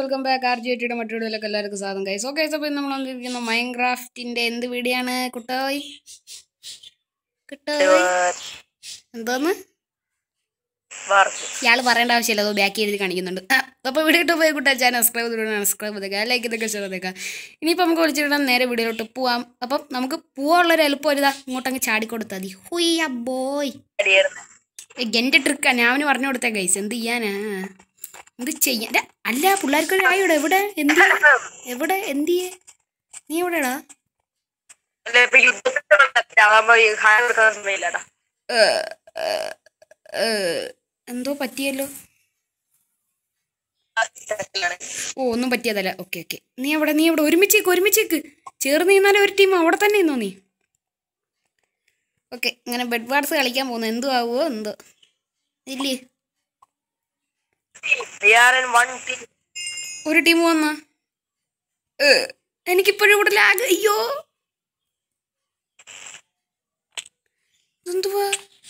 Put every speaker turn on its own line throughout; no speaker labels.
Welcome back R G ടിയുടെ മറ്റൊരു വീഡിയോയിലേക്ക് എല്ലാവർക്കും സ്വാഗതം ഗൈസ് ഓക്കെ അപ്പോൾ ഇന്ന് നമ്മൾ വന്നിരിക്കുന്ന മൈൻക്രാഫ്റ്റിന്റെ എന്ത് വീഡിയോ ആണ് കുട്ടോയ് കുട്ടോയ് എന്തോന്ന് ഇയാൾ പറയേണ്ട ആവശ്യമില്ല അത് ബാക്കി എഴുതി കാണിക്കുന്നുണ്ട് അപ്പോൾ വീഡിയോ ഇട്ട് പോയി കുട്ടാ ചാനൽ സബ്സ്ക്രൈബ് ചെയ്തിട്ട് സബ്സ്ക്രൈബ് ചെയ്തേക്കാം ലൈക്ക് ഇതൊക്കെ ഷെയർ ചെയ്തേക്കാം ഇനിയിപ്പോൾ നമുക്ക് വിളിച്ചിട്ട് നേരെ വീഡിയോയിലോട്ട് പോവാം അപ്പം നമുക്ക് പോവാനുള്ളൊരു എളുപ്പം ഒരു ഇതാ ഇങ്ങോട്ടങ്ങ് ചാടിക്കൊടുത്താൽ മതി ഹുയ്യ ബോയ് എൻ്റെ ട്രിക്കാ ഞാൻ അവന് പറഞ്ഞു കൊടുത്തേ ഗൈസ് എന്ത് ചെയ്യാനാ എന്ത് ചെയ്യാൻ ഡാ, അല്ല പിള്ളേർക്ക് ആയോടെ എവിടെ എന്ത് എവിടെ എന്ത് ചെയ്യേ നീ എവിടെടാ എന്തോ പറ്റിയല്ലോ ഓ ഒന്നും പറ്റിയതല്ല ഓക്കെ ഓക്കെ നീ എവിടെ നീ എവിടെ ഒരുമിച്ചേക്ക് ഒരുമിച്ചേക്ക് ചേർന്ന് നിന്നാലും ഒരു ടീം അവിടെ തന്നെ നിന്നോ നീ ഓക്കെ ഇങ്ങനെ ബെഡ് വാർഡ്സ് കളിക്കാൻ പോകുന്നു എന്തോ ആവുമോ എന്തോ ഇല്ലേ ഒരു ടീം വന്നാ ഏ, എനിക്കിപ്പോഴും ഇവിടെ ലാഗ് അയ്യോ എന്തുവാ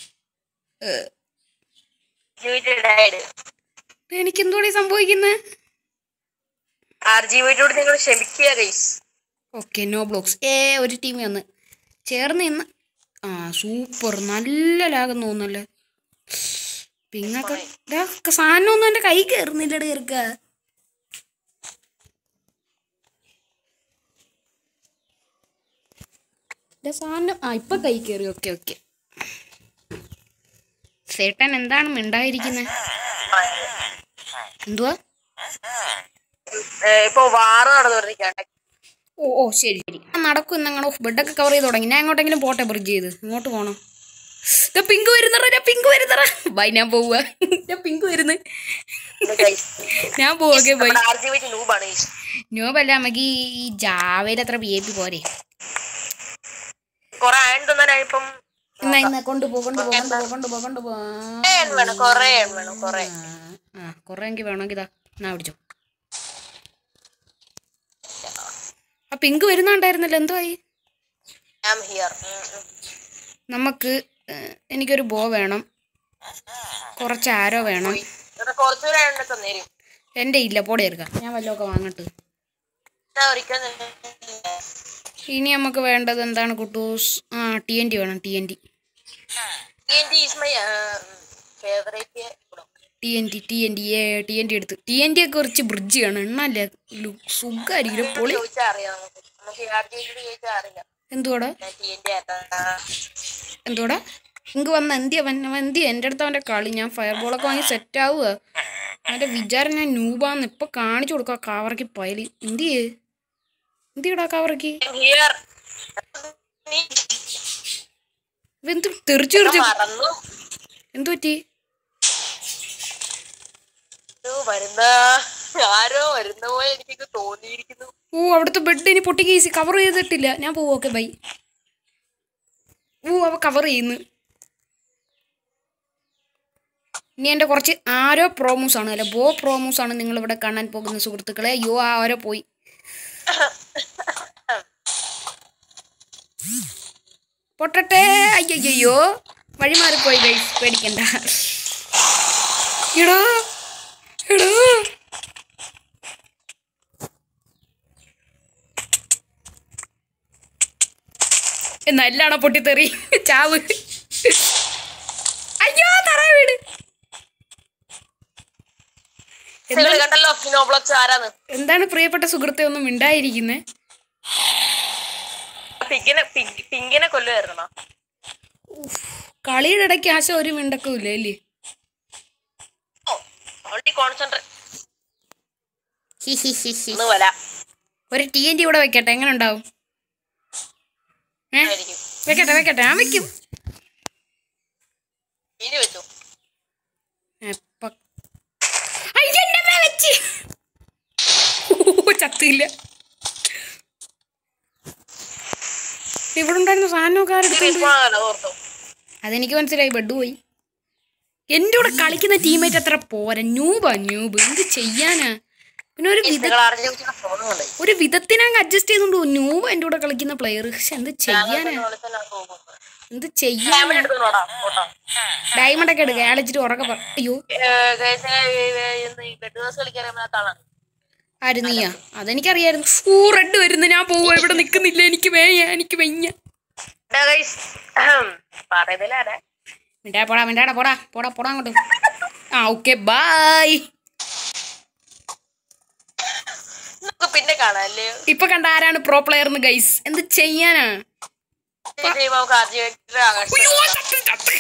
എനിക്കെന്തോടെ സംഭവിക്കുന്നത്
ആർ ജി വൈറ്റോട് നിങ്ങൾ ക്ഷമിക്കുക ഗൈസ്
ഓക്കെ നോ ബ്ലോക്സ് ഏ ഒരു ടീം വന്ന് ചേർന്ന് നിന്ന് ആ സൂപ്പർ നല്ല ലാഗം തോന്നുന്നല്ലേ പിങ്ങൊക്കെ ദാ, സാധനമൊന്നും എൻ്റെ കൈ കയറുന്നില്ലട കയറുക സാധനം ആ ഇപ്പൊ കൈ കയറി ഓക്കെ ഓക്കെ ചേട്ടൻ എന്താണ് മിണ്ടായിരിക്കുന്നത് എന്തുവാ
ഇപ്പൊ വാറ് നടന്നുകൊണ്ടിരിക്കുകയാണ്
ഓ ഓ ശരി ശരി നടക്കും എന്നങ്ങനെ ബെഡൊക്കെ കവർ ചെയ്ത് തുടങ്ങി ഞാൻ എങ്ങോട്ടെങ്കിലും പോട്ടെ ബ്രിഡ്ജ് ചെയ്ത് ഇങ്ങോട്ട് പോണം ദാ പിങ്ക് വരുന്നറ ഞാൻ പിങ്ക് വരുന്നറ ബൈ ഞാൻ പോവുക ഞാൻ പിങ്ക് വരുന്നു ഞാൻ പോവുക ബൈ
ആർ ജി വൈറ്റ് നൂബാണ് ഗൈസ്
നോബല്ല നമുക്ക് ഈ ജാവയിൽ അത്ര ബി എ പി പോരെ
കൊറേ അയൺ തന്നാണ് ഇപ്പം
എന്നാ ഇന്ന് കൊണ്ടുപോ കൊണ്ടുപോ കൊണ്ടുപോ കൊണ്ടുപോ കൊണ്ടുപോ
അയൺ വേണം കൊറേ അയൺ വേണം കൊറേ
ആ കുറെ എങ്കിൽ വേണമെങ്കിൽ ഇതാ എന്നാ പിടിച്ചോ ആ പിങ്ക് വരുന്നുണ്ടായിരുന്നല്ലോ എന്തോ ആയി
ഐ ആം ഹിയർ
നമുക്ക് ഏഹ്, എനിക്കൊരു ബോ വേണം കുറച്ച് ആരോ വേണം
കുറച്ചുകൂടെ അയൺ തന്നേരും
എൻ്റെ ഇല്ല പോടെ എടുക്കാം ഞാൻ വല്ലതൊക്കെ വാങ്ങട്ട്
ഞാൻ ഒരിക്കലും
ഇനി നമുക്ക് വേണ്ടത് എന്താണ് കുട്ടൂസ് ആ ടി എൻ ടി വേണം T N T
is my favourite
T N T T N T ഏ ടി എൻ ടി എടുത്ത് ടി എൻ ടി ഒക്കെ കുറച്ച് ബ്രിഡ്ജ് ആണ് എണ്ണല്ല സുഖമായിരിക്കും പൊളി
ചോദിച്ചാൽ അറിയാം നമുക്ക് നമുക്ക് ആർ ജി വൈറ്റ് ചോദിച്ചാൽ അറിയാം
എന്തുവാടാ
ഞാൻ ടി എൻ ടി
എന്തുവാടാ ഇങ്ങ് വന്ന എന്തിയ അവൻ അവൻ എന്തിയ എൻ്റെ അടുത്ത് അവൻ്റെ കളി ഞാൻ ഫയർ ബോളൊക്കെ വാങ്ങി സെറ്റ് ആവുക അവൻ്റെ വിചാരം ഞാൻ നൂബാന്ന് ഇപ്പൊ കാണിച്ചു കൊടുക്കുക കാവറയ്ക്ക് പയലി എന്തിയേ എന്തിയടാ കാവറയ്ക്ക്
ഹിയർ
എന്ത് തെറിച്ചു തെറിച്ചു
മറന്നു
എന്തു പറ്റി
ഇത് വരുന്ന ആരോ വരുന്ന പോലെ എനിക്ക് തോന്നിയിരിക്കുന്നു
ഓ അവിടുത്തെ ബെഡ് ഇനി പൊട്ടി കേസി കവർ ചെയ്തിട്ടില്ല ഞാൻ പോവും ഓക്കെ ബൈ ഓ അവ കവർ ചെയ്യുന്നു ഇനി എൻ്റെ കുറച്ച് ആരോ പ്രോമോസ് ആണ് അല്ല ബോ പ്രോമോസ് ആണ് നിങ്ങൾ ഇവിടെ കാണാൻ പോകുന്ന സുഹൃത്തുക്കളെ അയ്യോ ആ ആരോ പോയി പൊട്ടട്ടെ അയ്യോ വഴി മാറിപ്പോയി ഗൈസ് പേടിക്കണ്ട എടോ എടോ നല്ലാണോ പൊട്ടിത്തെറി ചാവ് അയ്യോ തറ വീട്
നിങ്ങൾ കണ്ടല്ലോ ഫിനോബ്ലോക്സ് ആരാന്ന്
എന്താണ് പ്രിയപ്പെട്ട സുഹൃത്തെ ഒന്നും മിണ്ടായിരിക്കുന്നേ
പിങ്കിനെ പിങ്ക്- പിങ്കിനെ കൊല്ലുമായിരുന്നോ
കളിയുടെ ഇടയ്ക്ക് ആശ ഒരു മിണ്ടക്കും ഇല്ല അല്ലേ
ഓൾറെഡി കോൺസെൻട്രേറ്റ്
ഹി ഹി ഹി ഹി
ഒന്ന് വല
ഒരു ടി എൻ ടി ഇവിടെ വെക്കട്ടെ എങ്ങനെ ഉണ്ടാവും ഏ
ആയിരിക്കും
വെക്കട്ടെ വെക്കട്ടെ ഞാൻ വെക്കും
ഇനി വെച്ചു
എപ്പ- അയ്യോ, എന്നെ മേ വെച്ച്. ഓ, ചത്തില്ല ഇവിടെ ഉണ്ടായിരുന്ന സാധനമൊക്കെ ആരെടുത്തോണ്ട് പോയി?
ഇരിപ്പാണല്ലോ ഓർത്തു
അതെനിക്ക് മനസ്സിലായി ബെഡ് പോയി എൻ്റെ കൂടെ കളിക്കുന്ന ടീമേറ്റ് അത്ര പോരാ ന്യൂബാ ന്യൂബ് എന്ത് ചെയ്യാനാ പിന്നെ ഒരു വിധ
നിങ്ങൾ അറിഞ്ഞ ഫോണുണ്ട്
ഒരു വിധത്തിനങ്ങ് അഡ്ജസ്റ്റ് ചെയ്തുകൊണ്ട് പോകും ന്യൂബ് എൻ്റെ കൂടെ കളിക്കുന്ന പ്ലെയർ പക്ഷെ എന്ത് ചെയ്യാനാ എന്ത് ചെയ്യാനാ
എടുത്തോടാ ഫോട്ടോ
ഡയമണ്ട് ഒക്കെ എടുക്കുക അയാളിച്ചിട്ട് ഉറക്കെ പറ അയ്യോ
ബെഡ് ദിവസം കളിക്കാൻ അറിയാത്താണ്
ആര് നീയാ അതെനിക്കറിയായിരുന്നു ഊ റെഡ് വരുന്നു ഞാൻ പോവാ ഇവിടെ നിൽക്കുന്നില്ല എനിക്ക് വേയ എനിക്ക് വയ്യ
പറയുന്നില്ലാരെ
മിണ്ടാ പോടാ മിണ്ടാടാ പോടാ പോടാ പോടാ അങ്ങോട്ട് ആ ഓക്കെ ബായ്
നമുക്ക് പിന്നെ കാണാം അല്ലേ
ഇപ്പൊ കണ്ട ആരാണ് പ്രോ പ്ലെയർ എന്ന് ഗൈസ് എന്ത് ചെയ്യാനാ
ഇനി നമുക്ക് ആദ്യമായിട്ട് ആകാശം
ഉയ്യോ, ചത്ത്, ചത്ത്.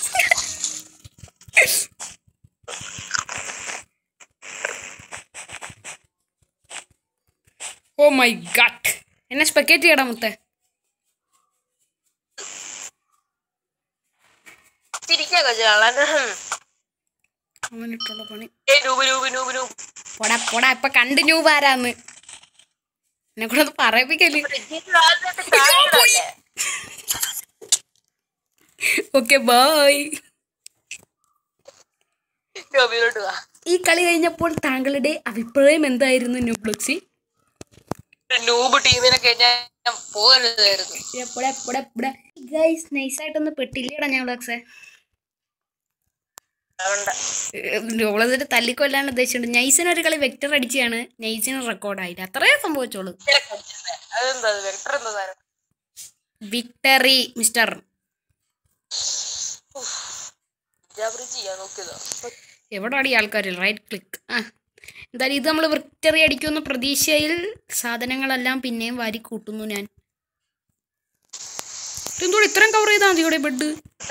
ഓ മൈ ഗാഡ് എന്നെ സ്പെക്കേറ്റ് ചെയ്യടാ മുത്തേ
ചിരിക്കൊക്കെ ചെയ്യാൻ
അവനിട്ടുള്ള പണി
രൂപ രൂപ രൂപ രൂപ
പോടാ പോടാ ഇപ്പൊ കണ്ട് ന്യൂബ് ആരാന്ന് എന്നെ കൂടെ ഒന്ന് പറയിപ്പിക്കല്
കാണല്ലേ
ഓക്കെ ബായ്
രൂപയിലോട്ട് വാ
ഈ കളി കഴിഞ്ഞപ്പോൾ താങ്കളുടെ അഭിപ്രായം എന്തായിരുന്നു ന്യൂബ്ലക്സി
നൂബ് ടീമിനൊക്കെ ഞാൻ പോകരുതായിരുന്നു
ഗൈസ് നൈസായിട്ടൊന്ന് പെട്ടില്ലേടാ ഞാൻ ബ്ലക്സേ
അതുകൊണ്ട്
ഓളതിട്ട് തല്ലിക്കൊല്ലാൻ ഉദ്ദേശിച്ചിട്ടുണ്ട് നൈസിന് ഒരു കളി വെക്ടർ അടിച്ചാണ് നൈസിന് റെക്കോർഡായില്ല അത്രേ സംഭവിച്ചോളൂ
അതെന്താ വെക്ടർ എന്താ സാധനം
വിക്ടറി മിസ്റ്റർ
ജാബ്രി ചെയ്യാൻ നോക്കിയതോ
എവിടെ അടി ആൾക്കാരില്ല റൈറ്റ് ക്ലിക്ക് ആ എന്തായാലും ഇത് നമ്മൾ വിക്ടറി അടിക്കുന്ന പ്രതീക്ഷയിൽ സാധനങ്ങളെല്ലാം പിന്നെയും വാരി കൂട്ടുന്നു ഞാൻ എന്തോടെ ഇത്രയും കവർ ചെയ്താൽ മതി ഇവിടെ ബെഡ്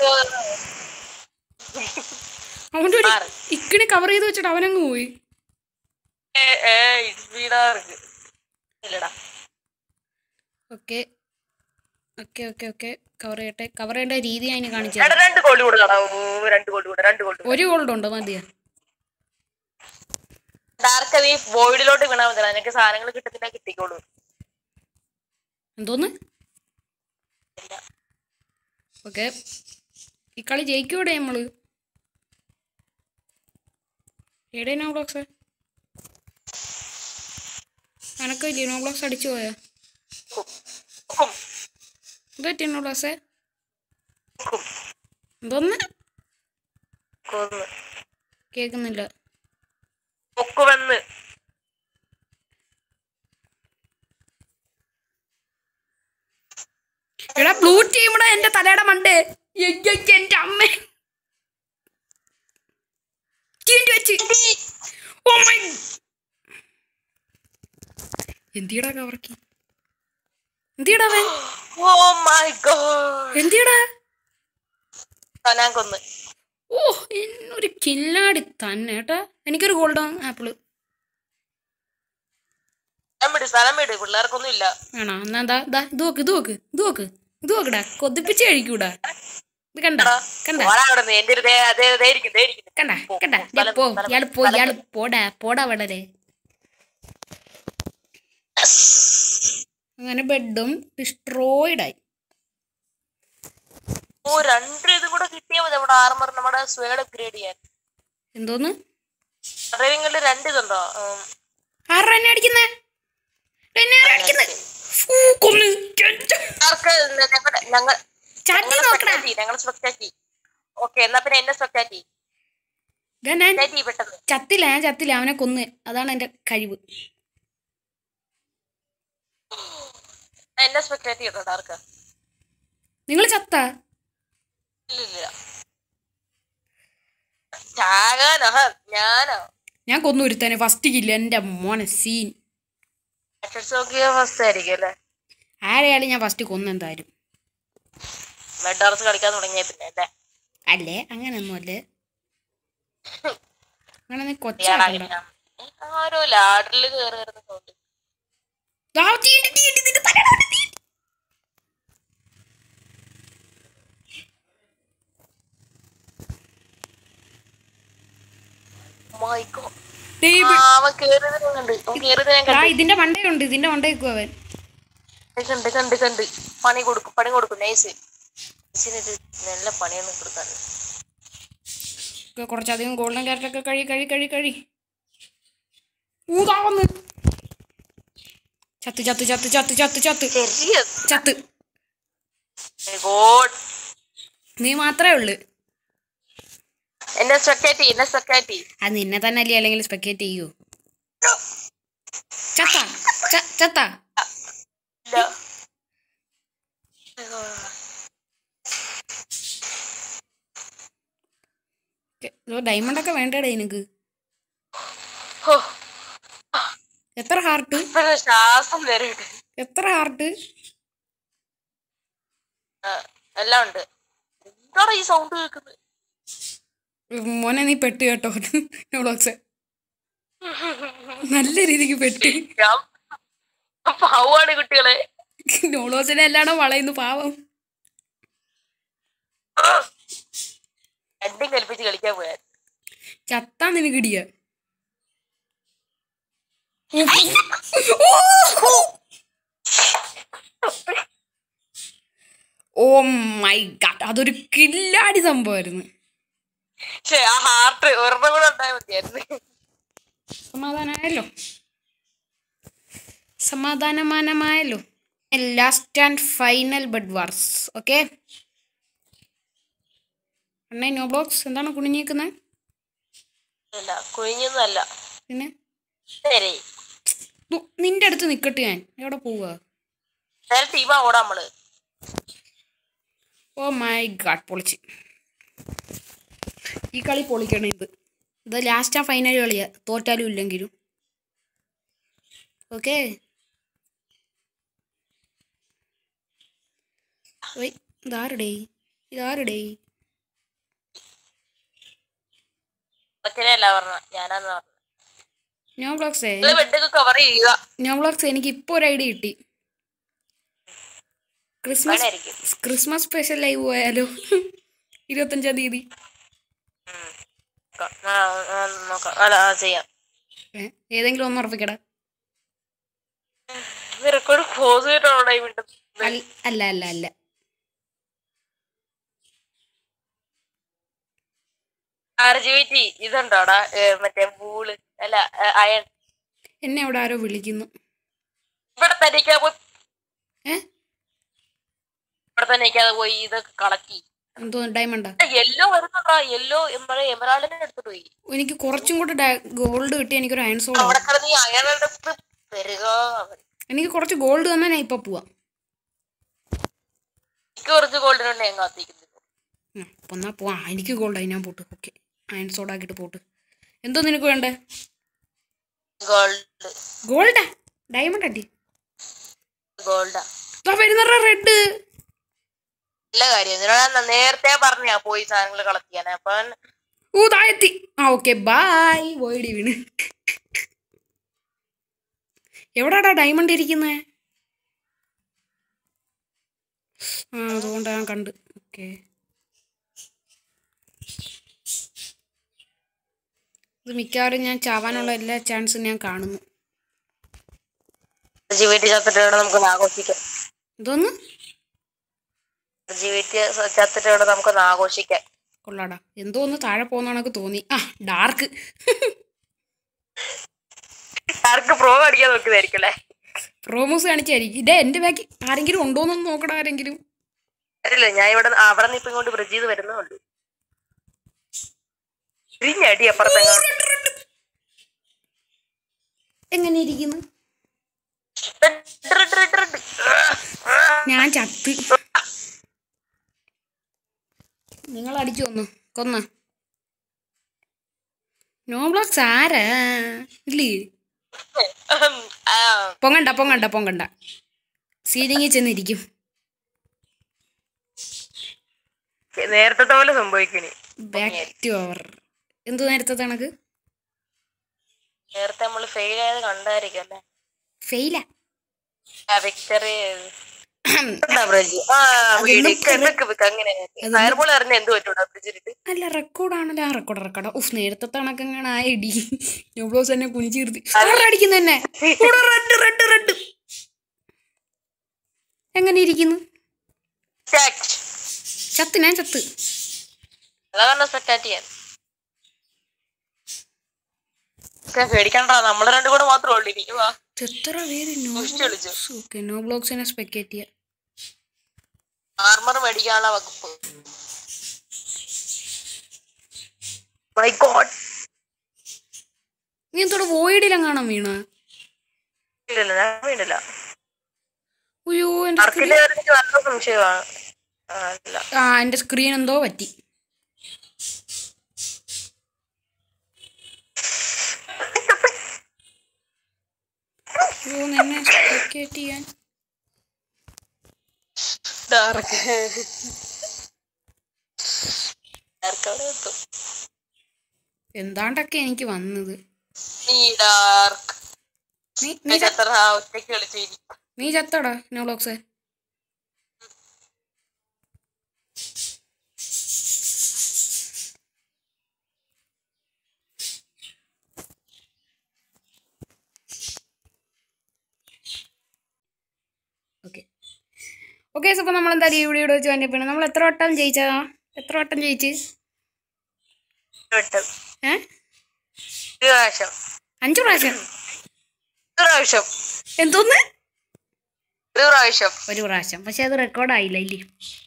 അവൻ്റെ ഒരു
മാറ്.
ഇക്കിണി കവർ ചെയ്ത് വെച്ചിട്ട് അവനങ്ങ് പോയി
ഏ ഏ വീടാ ഇருக்கு ഇല്ലടാ
okay okay okay okay cover ചെയ്യട്ടെ കവർ ചെയ്യേണ്ട രീതി അതിന് കാണിച്ചു
എടാ രണ്ട് ഗോൾഡ് കൊടുക്കടാ ഓ രണ്ട് ഗോൾഡ് കൂടെ രണ്ട് ഗോൾഡ്
ഒരു ഗോൾഡ് ഉണ്ടോ മതിയാ
ഡാർക്ക് നീ വോയിഡിലോട്ട് വീണാൽ മതി നിനക്ക് സാധനങ്ങൾ കിട്ടത്തില്ല കിട്ടിക്കോളൂ
എന്തോന്ന് ഓക്കെ ഈ കളി ജയിക്കൂടെ നമ്മള് എവിടെ നോ ബ്ലോക്സ് അനക്ക ഇല്ലേ നോ ബ്ലോക്സ് അടിച്ചു പോയാ
കും. കും.
എന്താ നോ ബ്ലോക്സേ
കും.
എന്തോന്ന്
കൊന്ന്
കേൾക്കുന്നില്ല
പൊക്കുവെന്ന്
എടാ ബ്ലൂ ടീമിടെ എന്റെ തലയുടെ മണ്ടേ എയ്യയ്യ, എന്റെ അമ്മ വെച്ച് ഓ മൈ എന്തിയടാ കവർക്കി എന്തിയടാ അവൻ
ഓ മൈ ഗോഡ്
എന്തിയടാ
ഞാൻ കൊന്ന്
ഓ എന്നൊരു കില്ലാടി തന്നെ കേട്ടാ എനിക്കൊരു ഗോൾഡൻ ആപ്പിള്
സ്ഥലം വിട് സ്ഥലം വിട് പിള്ളേർക്കൊന്നും ഇല്ല
ആണോ എന്നാ എന്താ ദാ ഇത് നോക്ക് ഇത് നോക്ക് ഇത് നോക്ക് ഇത് നോക്കടാ കൊതിപ്പിച്ച് കഴിക്കൂടാ ഇത് കണ്ട കണ്ട
ഓടാ അവിടെ നിന്ന് എന്റെ ഒരു ദേ അതേ ദേ ഇരിക്കുന്നു, ദേ ഇരിക്കുന്നു.
കണ്ട
പോ,
കണ്ട
പോ,
ദേ
സ്ഥലം
പോ
സ്ഥലം
ഇയാള് പോ
സ്ഥലം
ഇയാള് പോടാ പോടാ വളരെ അങ്ങനെ ബെഡും ഡിസ്ട്രോയിഡ് ആയി
ഓ രണ്ട് ഇതും കൂടെ കിട്ടിയാൽ മതി നമ്മുടെ ആർമർ നമ്മുടെ സ്വേഡ് അപ്ഗ്രേഡ് ചെയ്യാൻ
എന്തോന്ന്
ഡ്രൈവിംഗിൽ രണ്ട് ഇതുണ്ടോ ഉം,
ആരാ എന്നെ അടിക്കുന്നേ എന്നെ ആരാ അടിക്കുന്നേ ഫൂ, കൊന്ന്. ചെഞ്ച.
ആർക്ക് ഞങ്ങളുടെ ഞങ്ങൾ
ചാറ്റി നോക്കടാ
ഞങ്ങൾ സ്പെക്ടാക്കി ഓക്കെ എന്നാ പിന്നെ എന്നെ സ്പെക്ടാക്കി
ദാ ഞാൻ
സ്പെക്ടാക്കി പെട്ടെന്ന്
ചത്തില്ല ഞാൻ ചത്തില്ല അവനെ കൊന്ന് അതാണ് എന്റെ കഴിവ്
എന്നെ സ്പെക്ടാക്കി കേട്ടോ ആർക്ക്
നിങ്ങൾ ചത്ത
ഇല്ലില്ല ചാകാനോ ഹ, ഞാനോ
ഞാൻ കൊന്നു ഒരുത്തനെ ഫസ്റ്റ് കില്ല എന്റെ മോനെ സീൻ
അക്ഷരസ് നോക്കിയ ഫസ്റ്റ് ആയിരിക്കും അല്ലേ
ആരെയാലും ഞാൻ ഫസ്റ്റ് കൊന്നു എന്തായാലും
മെഡാർസ് കളിക്കാൻ തുടങ്ങിയ പിന്നെ അല്ലേ
അല്ലേ അങ്ങനെയൊന്നും അല്ലേ അങ്ങനെ നീ
ഇയാളാ
കൊച്ചാക്കണ്ട
കിട്ടാം. ആരോ ലാഡറിൽ കയറി വരുന്ന സൗണ്ട്
ദാ തീണ്ടി, തീണ്ടി, നിന്റെ തലയുടെ അവിടെ തീണ്ടി.
മൈ ഗോഡ്
ഡേയ്
ആ,
ബി-
അവൻ കേറിയത് ഞാൻ കണ്ട് അവൻ കേറിയത് ഞാൻ
ദാ
കണ്ട്
ഇതിന്റെ മണ്ടയുണ്ട് ഇതിന്റെ മണ്ടയ്ക്കും അവൻ
കണ്ട് കണ്ട് കണ്ട് പണി കൊടുക്കും പണി കൊടുക്കും നൈസ് നൈസിനൊരു നല്ല പണിയൊന്നും കൊടുക്കാൻ
ഒക്കെ കുറച്ചധികം ഗോൾഡൻ ക്യാരറ്റ് ഒക്കെ കഴി കഴി കഴി കഴി ഊതാവന്ന് ചത്ത് ചത്ത് ചത്ത് ചത്ത് ചത്ത് ചത്ത്
ചെറിയ
ചത്ത്
ഗോഡ്
നീ മാത്രമേ ഉള്ളു
എന്നെ സ്വക്കാറ്റി എന്നെ സ്വക്കാറ്റി
അത് നിന്നെ തന്നെ അല്ലേ അല്ലെങ്കിൽ സ്പെക്കേറ്റ് ചെയ്യൂ ചത്ത ച- ചത്ത
ഇല്ല
ഡയമണ്ട് ഒക്കെ വേണ്ടേടേ എനിക്ക്
ഹോ,
എത്ര ഹാർട്ട്
ഇപ്പഴാ ശ്വാസം വരട്ടെ
എത്ര ഹാർട്ട്
എല്ലാം ഉണ്ട് എന്താണ് ഈ സൗണ്ട് കേൾക്കുന്നത്
മോനെ നീ പെട്ട് കേട്ടോ നോളോക്സ് നല്ല രീതിക്ക് പെട്ട്
ഞാൻ പാവാണ് കുട്ടികളെ
നോളോസിനെ എല്ലാണോ വളയുന്നു പാവം
രണ്ടും കൽപ്പിച്ച് കളിക്കാൻ പോയാ
ചത്താ നിനക്ക് ഇടിയ ഓ മൈ ഗാഡ് അതൊരു കില്ലാടി സംഭവമായിരുന്നു
പക്ഷെ ആ ഹാർട്ട് ഒരെണ്ണം കൂടെ ഉണ്ടായാൽ മതിയായിരുന്നു
സമാധാനമായല്ലോ സമാധാനമാനമായല്ലോ last and final bed wars okay അണ്ണേ നോ ബ്ലോക്സ് എന്താണ് കുണിഞ്ഞേക്കുന്നത്
ഇല്ല കുഴിഞ്ഞൊന്നുമല്ല
പിന്നെ
നേരെ
ദു, നിന്റെ അടുത്ത് നിക്കട്ടെ ഞാൻ എവിടെ പോവുക
നേരെ ടീമാ ഓടാ നമ്മള്
ഓ മൈ ഗാഡ് പൊളിച്ച് ഈ കളി പൊളിക്കണം ഇത് ഇത് ലാസ്റ്റ് ആ ഫൈനൽ കളിയാ തോറ്റാലും ഇല്ലെങ്കിലും ഓക്കെ ഇതാരുടെ ഇതാരുടെ
ഒറ്റനല്ല പറഞ്ഞ ഞാനാന്ന് പറഞ്ഞു
നോ ബ്ലോക്സേ
നിങ്ങള് ബെഡൊക്കെ കവർ ചെയ്യുക
നോ ബ്ലോക്സ് എനിക്ക് ഇപ്പോൾ ഒരു ഐഡിയ കിട്ടി ക്രിസ്മസ്
വേണമായിരിക്കും
ക്രിസ്മസ് സ്പെഷ്യൽ ലൈവ് പോയാലോ ഇരുപത്തഞ്ചാം തീയതി
ആ, ആ, നോക്കാം അല്ല ആ, ചെയ്യാം
ഏ, ഏതെങ്കിലും ഒന്ന് ഉറപ്പിക്കടാ
ഇത് റെക്കോർഡ് പോസ് ചെയ്തിട്ടാണോ ഈ വീണ്ടും
അൽ- അല്ല അല്ല അല്ല
ആർ ജി വി ടി ഇതുണ്ടോടാ ഏ, മറ്റേ ബൂള് അല്ല ഏ, അയൺ
എന്നെ അവിടെ ആരോ വിളിക്കുന്നു
ഇവിടെ തന്നെ ഇരിക്കാതെ പോയി
ഏ
ഇവിടെ തന്നെ ഇരിക്കാതെ പോയി ഇതൊക്കെ കളക്കി
എന്തോ ഡയമണ്ടാ
യെല്ലോ വരുന്നുണ്ടാ യെല്ലോ എമറാളിനെ എടുത്തിട്ട് പോയി
എനിക്ക് കുറച്ചും കൂടെ ഗോൾഡ് കിട്ടി എനിക്കൊരു അയൺ സോൾ
അവിടെ കിടന്ന് ഈ അയൺ എടുത്ത് വരിക
എനിക്ക് കുറച്ച് ഗോൾഡ് തന്നെ ഞാൻ ഇപ്പൊ പോവാം
എനിക്ക് കുറച്ച് ഗോൾഡിനുണ്ട് ഞാൻ കാത്തിരിക്കുന്നു
ഉം, അപ്പൊ എന്നാ പോവാം ആ, എനിക്ക് ഗോൾഡ് ആയി ഞാൻ പോട്ട് ഓക്കെ അയൺ സോഡ് ആക്കിയിട്ട് പോട്ട് എന്തോ നിനക്ക് വേണ്ടേ
ഗോൾഡ്
ഗോൾഡാ ഡയമണ്ട് അടി
ഗോൾഡാ
വരുന്ന റെഡ്
നല്ല കാര്യം ഇതിനോട് ഞാൻ നേരത്തെ പറഞ്ഞാ പോയി സാധനങ്ങൾ കളക്ട് ചെയ്യാൻ അപ്പൊ അവൻ
ഊ താഴെത്തി ആ ഓക്കെ ബായ് പോയിടി വീണ് എവിടാടാ ഡയമണ്ട് ഇരിക്കുന്നേ ആ അതുകൊണ്ട് ഞാൻ കണ്ട് ഓക്കെ ഇത് മിക്കവാറും ഞാൻ ചാവാനുള്ള എല്ലാ ചാൻസും ഞാൻ കാണുന്നു
ജി വീട്ടിൽ ചത്തിട്ടോടെ നമുക്കൊന്ന് ആഘോഷിക്കാം
ഇതൊന്ന്
ജി വീട്ടിൽ ചത്തിട്ടോടെ നമുക്കൊന്ന് ആഘോഷിക്കാം
കൊള്ളാടാ എന്തോ ഒന്ന് താഴെ പോകുന്ന കണക്ക് തോന്നി ആ ഡാർക്ക്
ആർക്ക് പ്രോ അടിക്കാൻ നോക്കുന്നതായിരിക്കും അല്ലേ
പ്രോമോസ് കാണിച്ചായിരിക്കും ഇതേ എൻ്റെ ബാക്കി ആരെങ്കിലും ഉണ്ടോന്നൊന്ന് നോക്കടാ ആരെങ്കിലും
അറിയില്ല ഞാൻ ഇവിടെ അവിടെ നിന്ന് ഇപ്പൊ ഇങ്ങോട്ട് ബ്രിഡ്ജ് ചെയ്ത് വരുന്നുള്ളൂ ഇരിഞ്ഞടി അപ്പുറത്തെങ്ങോട്ട്
എങ്ങനെ ഇരിക്കുന്നു ഞാൻ ചത്ത് നിങ്ങൾ അടിച്ചു കൊന്നു കൊന്ന നോ ബ്ലോക്സ് ആരാ ഇല്ലേ പൊങ്ങണ്ട പൊങ്ങണ്ട പൊങ്ങണ്ട സീലിങ്ങിൽ ചെന്നിരിക്കും
നേരത്തെ പോലെ സംഭവിക്കണി
ബാക്ക് ടു അവർ എന്ത് നേരത്തെ കണക്ക്
നേരത്തെ നമ്മൾ ഫെയിൽ ആയത് കണ്ടായിരിക്കും അല്ലേ
ഫെയിലാ
വിക്ടറി ബ്രിഡ്ജ് ആ വീട് അങ്ങനെ ഫയർബോൾ അറിഞ്ഞ എന്ത് പറ്റൂടാ ബ്രിഡ്ജിലിട്ട്
അല്ല റെക്കോർഡാണല്ലോ ആ റെക്കോർഡ് റെക്കോർഡ് ഉഫ് നേരത്തെ കണക്കങ്ങനെ ആ ഇടി നോ ബ്ലോസ് എന്നെ കുനിച്ച് നിർത്തി അടിക്കുന്ന തന്നെ റെഡ് റെഡ് റെഡ് എങ്ങനെ ഇരിക്കുന്നു ചത്ത് ഞാൻ ചത്ത്
അതാ പറഞ്ഞ സ്പെക്ടാറ്റ് ചെയ്യാൻ ഒക്കെ പേടിക്കണ്ട നമ്മള് രണ്ടും കൂടെ മാത്രമേ ഉള്ളൂ ഇനി വാ
എത്ര പേര് നോ
സൂക്ഷിച്ച് കളിച്ചു
ഓക്കെ നോ ബ്ലോക്സിനെ സ്പെക്ടേറ്റ് ചെയ്യാം
ആർമർ മേടിക്കാനുള്ള വകുപ്പ് മൈ ഗോഡ്
നീ എന്തോടെ വോയിഡിലും കാണാൻ വീണ
ഇല്ലല്ല ഞാൻ വീണില്ല
അയ്യോ എൻ്റെ സ്ക്രീൻ
ആർക്കിന്റെ കാര്യം എനിക്ക് നല്ല സംശയമാണ് ആ, ഇല്ല
ആ എൻ്റെ സ്ക്രീൻ എന്തോ പറ്റി അയ്യോ നിന്നെ സ്പെക്കേറ്റ് ചെയ്യാൻ
ഡാർക്ക് ഡാർക്ക് അവിടെ എത്തും
എന്താണ്ടൊക്കെ എനിക്ക് വന്നത്
നീ ഡാർക്ക്
നീ നീ ച-
എത്ര ഒറ്റയ്ക്ക് കളിച്ചിരിക്കും
നീ ചത്തോടാ നോബ്ലോക്സ് ഓക്കെ ഓക്കെ അപ്പോൾ നമ്മൾ എന്തായാലും ഈ വീഡിയോ വെച്ച് കണ്ടിപ്പിക്കണം നമ്മൾ എത്ര വട്ടം ജയിച്ചതാ എത്ര വട്ടം ജയിച്ച്
വട്ടം
ഏ
ഒരു പ്രാവശ്യം
അഞ്ച് പ്രാവശ്യം
ഒരു പ്രാവശ്യം
എന്തോന്ന്
ഒരു പ്രാവശ്യം
ഒരു പ്രാവശ്യം പക്ഷെ അത് റെക്കോർഡായില്ല ഇല്ലേ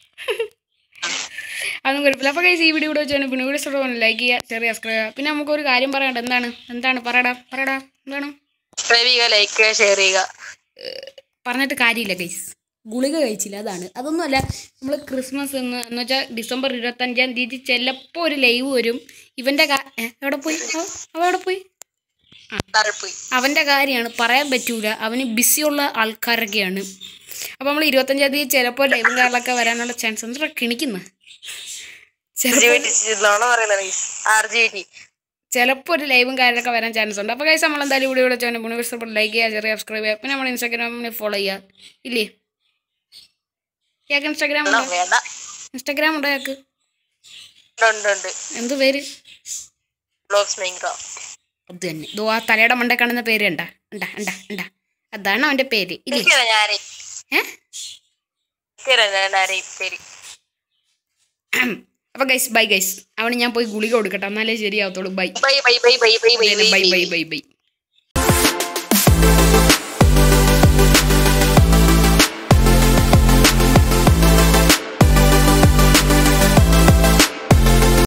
അതൊന്നും കുഴപ്പമില്ല അപ്പോൾ കൈസ് ഈ വീഡിയോ ഇവിടെ വെച്ചാൽ പിന്നെ വീഡിയോ ഇഷ്ടപ്പെടുന്ന ലൈക്ക് ചെയ്യുക ചെറിയ സബ്സ്ക്രൈബ് ചെയ്യുക പിന്നെ നമുക്കൊരു കാര്യം പറയണ്ട എന്താണ് എന്താണ് പറയടാ പറയടാ എന്താണ്
സബ്സ്ക്രൈബ് ചെയ്യുക ലൈക്ക് ചെയ്യുക ഷെയർ ചെയ്യുക
പറഞ്ഞിട്ട് കാര്യമില്ല ഗൈസ് ഗുളിക കഴിച്ചില്ല അതാണ് അതൊന്നുമല്ല നമ്മൾ ക്രിസ്മസ് എന്ന് എന്ന് വെച്ചാൽ ഡിസംബർ ഇരുപത്തഞ്ചാം തീയതി ചിലപ്പോൾ ഒരു ലൈവ് വരും ഇവൻ്റെ കാ ഏ, എവിടെ പോയി അവ അവ എവിടെ പോയി
തറപ്പോയി
അവൻ്റെ കാര്യമാണ് പറയാൻ പറ്റൂല അവന് ബിസിയുള്ള ആൾക്കാരൊക്കെയാണ് അപ്പോൾ നമ്മൾ ഇരുപത്തഞ്ചാം തീയതി ചിലപ്പോൾ ലൈവും കാര്യങ്ങളൊക്കെ വരാനുള്ള ചാൻസ് ഉണ്ട് കിണിക്കുന്ന ചിലപ്പോൾ
പറയുന്നത് ആർ ജി ടി
ചിലപ്പോൾ ഒരു ലൈവും കാര്യങ്ങളൊക്കെ വരാൻ ചാൻസ് ഉണ്ട് അപ്പോൾ കൈസ് നമ്മൾ എന്തായാലും വീഡിയോ വിളിച്ചാൽ മുന്നേ ഇഷ്ടപ്പെട്ട് ലൈക്ക് ചെയ്യുക ചെറിയ സബ്സ്ക്രൈബ് ചെയ്യുക പിന്നെ നമ്മൾ ഇൻസ്റ്റാഗ്രാമിൽ ഫോളോ ചെയ്യുക ഇല്ലേ ഇയാൾക്ക് ഇൻസ്റ്റാഗ്രാം ഉണ്ടോ
വേണ്ട
ഇൻസ്റ്റാഗ്രാം ഉണ്ടോ ഇയാൾക്ക്
ഉണ്ട് ഉണ്ട്
എന്ത് പേര്
ബ്ലോഗ്സ് മൈൻക്രാഫ്റ്റ്
അത് തന്നെ ഇതോ ആ തലയുടെ മണ്ട കാണുന്ന പേര് ഉണ്ടാ ഉണ്ടാ ഉണ്ടാ ഉണ്ടാ അതാണ് അവൻ്റെ പേര് ഇല്ലേ
എനിക്കറിയാം ഞാൻ ആരെയും
ഏ
എനിക്കറിയാം ഞാൻ ആരെയും പേര്
അപ്പോൾ ഗൈസ് ബൈ ഗൈസ് അവന് ഞാൻ പോയി ഗുളിക കൊടുക്കട്ടെ എന്നാലേ ശരിയാവത്തുള്ളൂ bye
bye bye bye bye bye bye
bye
bye
bye bye by